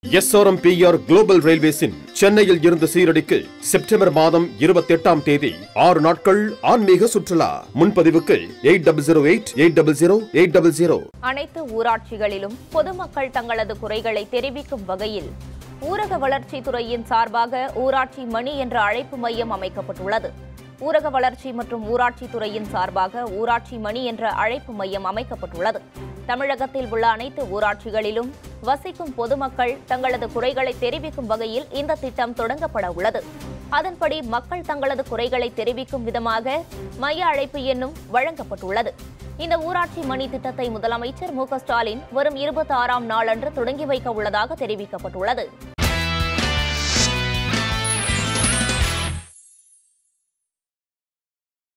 SRMPR global ரயில்வேஸின் சென்னையில் இருந்து சீரடிக்கு September மாதம் இருபத்தி எட்டாம் தேதி ஆறு நாட்கள் ஆன்மீக சுற்றுலா முன்பதிவுக்கு eight double zero eight eight double zero eight double zero அனைத்து ஊராட்சிகளிலும் பொதுமக்கள் தங்களது குறைகளை தெரிவிக்கும் வகையில் ஊரக வளர்ச்சித் துறையின் சார்பாக ஊராட்சி மணி என்ற அழைப்பு மையம் அமைக்கப்பட்டுள்ளது ஊரக வளர்ச்சி மற்றும் ஊராட்சித் துறையின் சார்பாக ஊராட்சி மணி என்ற அழைப்பு மையம் அமைக்கப்பட்டுள்ளது தமிழகத்தில் உள்ள அனைத்து ஊராட்சிகளிலும் வசிக்கும் பொதுமக்கள் தங்களது குறைகளை தெரிவிக்கும் வகையில் இந்த திட்டம் தொடங்கப்பட உள்ளது அதன்படி மக்கள் தங்களது குறைகளை தெரிவிக்கும் விதமாக மைய அழைப்பு எண்ணும் வழங்கப்பட்டுள்ளது இந்த ஊராட்சி மணி திட்டத்தை முதலமைச்சர் மு க ஸ்டாலின் வரும் இருபத்தி ஆறாம் நாளன்று தொடங்கி வைக்க உள்ளதாக தெரிவிக்கப்பட்டுள்ளது